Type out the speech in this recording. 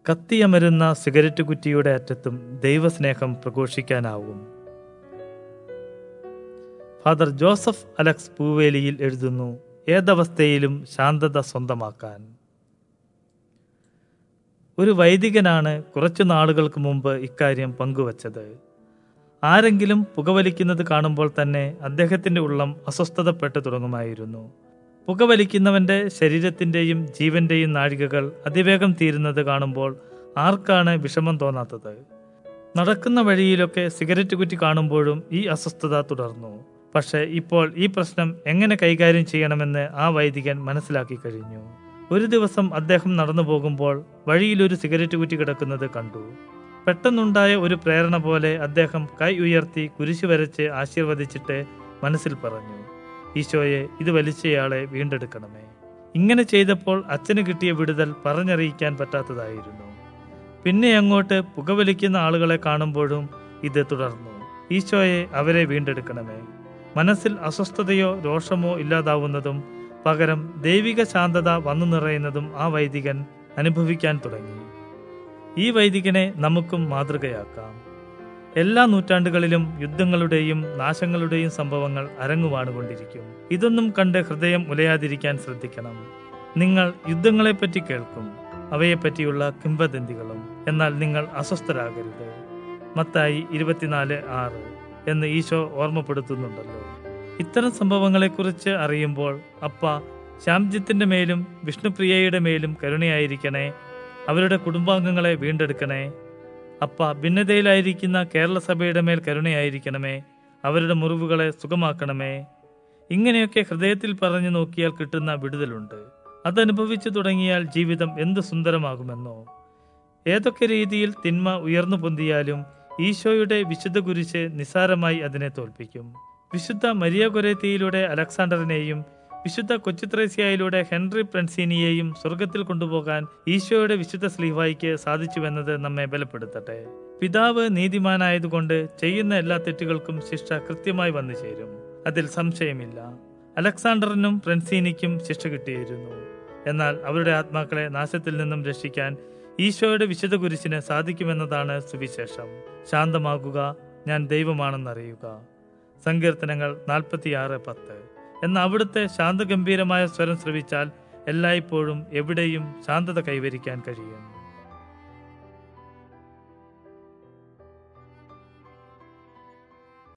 കത്തിയമരുന്ന cigarette കുറ്റിയുടെ അറ്റത്തും ദൈവസ്നേഹം പ്രഘോഷിക്കാനാവും ഫാദർ ജോസഫ് അലക്സ് പൂവേലിയിൽ എഴുതുന്നു ഏതവസ്ഥയിലും ശാന്തത സ്വന്തമാക്കാൻ ഒരു വൈദികനാണ് കുറച്ചു നാളുകൾക്ക് മുമ്പ് ഇക്കാര്യം പങ്കുവച്ചത് ആരെങ്കിലും പുകവലിക്കുന്നത് കാണുമ്പോൾ തന്നെ അദ്ദേഹത്തിന്റെ ഉള്ളം അസ്വസ്ഥതപ്പെട്ടു തുടങ്ങുമായിരുന്നു പുകവലിക്കുന്നവന്റെ ശരീരത്തിന്റെയും ജീവന്റെയും നാഴികകൾ അതിവേഗം തീരുന്നത് കാണുമ്പോൾ ആർക്കാണ് വിഷമം തോന്നാത്തത് നടക്കുന്ന വഴിയിലൊക്കെ സിഗരറ്റ് കുറ്റി കാണുമ്പോഴും ഈ അസ്വസ്ഥത തുടർന്നു പക്ഷേ ഇപ്പോൾ ഈ പ്രശ്നം എങ്ങനെ കൈകാര്യം ചെയ്യണമെന്ന് ആ വൈദികൻ മനസ്സിലാക്കി കഴിഞ്ഞു ഒരു ദിവസം അദ്ദേഹം നടന്നു പോകുമ്പോൾ വഴിയിൽ ഒരു സിഗരറ്റ് കുറ്റി കിടക്കുന്നത് കണ്ടു പെട്ടെന്നുണ്ടായ ഒരു പ്രേരണ പോലെ അദ്ദേഹം കൈ ഉയർത്തി കുരിശു വരച്ച് ആശീർവദിച്ചിട്ട് മനസ്സിൽ പറഞ്ഞു ഈശോയെ ഇത് വലിച്ചയാളെ വീണ്ടെടുക്കണമേ ഇങ്ങനെ ചെയ്തപ്പോൾ അച്ഛന് കിട്ടിയ വിടുതൽ പറഞ്ഞറിയിക്കാൻ പറ്റാത്തതായിരുന്നു പിന്നെ അങ്ങോട്ട് പുകവലിക്കുന്ന ആളുകളെ കാണുമ്പോഴും ഇത് തുടർന്നു ഈശോയെ അവരെ വീണ്ടെടുക്കണമേ മനസ്സിൽ അസ്വസ്ഥതയോ രോഷമോ ഇല്ലാതാവുന്നതും പകരം ദൈവിക ശാന്തത വന്നു നിറയുന്നതും ആ വൈദികൻ അനുഭവിക്കാൻ തുടങ്ങി ഈ വൈദികനെ നമുക്കും മാതൃകയാക്കാം എല്ലാ നൂറ്റാണ്ടുകളിലും യുദ്ധങ്ങളുടെയും നാശങ്ങളുടെയും സംഭവങ്ങൾ അരങ്ങുവാണുകൊണ്ടിരിക്കും ഇതൊന്നും കണ്ട് ഹൃദയം ഉലയാതിരിക്കാൻ ശ്രദ്ധിക്കണം നിങ്ങൾ യുദ്ധങ്ങളെപ്പറ്റി കേൾക്കും അവയെപ്പറ്റിയുള്ള കിംവദന്തികളും എന്നാൽ നിങ്ങൾ അസ്വസ്ഥരാകരുത് മത്തായി ഇരുപത്തിനാല് ആറ് എന്ന് ഈശോ ഓർമ്മപ്പെടുത്തുന്നുണ്ടല്ലോ ഇത്തരം സംഭവങ്ങളെക്കുറിച്ച് അറിയുമ്പോൾ അപ്പ ശ്യാംജിത്തിന്റെ മേലും വിഷ്ണുപ്രിയയുടെ മേലും കരുണയായിരിക്കണേ അവരുടെ കുടുംബാംഗങ്ങളെ വീണ്ടെടുക്കണേ അപ്പ ഭിന്നതയിലായിരിക്കുന്ന കേരള സഭയുടെ മേൽ കരുണയായിരിക്കണമേ അവരുടെ മുറിവുകളെ സുഖമാക്കണമേ ഇങ്ങനെയൊക്കെ ഹൃദയത്തിൽ പറഞ്ഞു നോക്കിയാൽ കിട്ടുന്ന വിടുതലുണ്ട് അതനുഭവിച്ചു തുടങ്ങിയാൽ ജീവിതം എന്ത് സുന്ദരമാകുമെന്നോ ഏതൊക്കെ രീതിയിൽ തിന്മ ഉയർന്നു പൊന്തിയാലും ഈശോയുടെ വിശുദ്ധ കുരിശ് നിസാരമായി അതിനെ തോൽപ്പിക്കും വിശുദ്ധ മരിയ കൊരേത്തിയിലൂടെ അലക്സാണ്ടറിനെയും വിശുദ്ധ കൊച്ചുത്രേസ്യയിലൂടെ ഹെൻറി പ്രൻസീനിയെയും സ്വർഗത്തിൽ കൊണ്ടുപോകാൻ ഈശോയുടെ വിശുദ്ധ സ്ലീവായിക്ക് സാധിച്ചുവെന്നത് നമ്മെ ബലപ്പെടുത്തട്ടെ പിതാവ് നീതിമാനായതുകൊണ്ട് ചെയ്യുന്ന എല്ലാ തെറ്റുകൾക്കും ശിക്ഷ കൃത്യമായി വന്നു ചേരും അതിൽ സംശയമില്ല അലക്സാണ്ടറിനും പ്രൻസീനിക്കും ശിക്ഷ കിട്ടിയിരുന്നു എന്നാൽ അവരുടെ ആത്മാക്കളെ നാശത്തിൽ നിന്നും രക്ഷിക്കാൻ ഈശോയുടെ വിശുദ്ധ കുരിശിന് സാധിക്കുമെന്നതാണ് സുവിശേഷം ശാന്തമാകുക ഞാൻ ദൈവമാണെന്നറിയുക സങ്കീർത്തനങ്ങൾ നാൽപ്പത്തിയാറ് പത്ത് എന്ന അവിടുത്തെ ശാന്തഗംഭീരമായ സ്വരം ശ്രവിച്ചാൽ എല്ലായ്പ്പോഴും എവിടെയും ശാന്തത കൈവരിക്കാൻ കഴിയും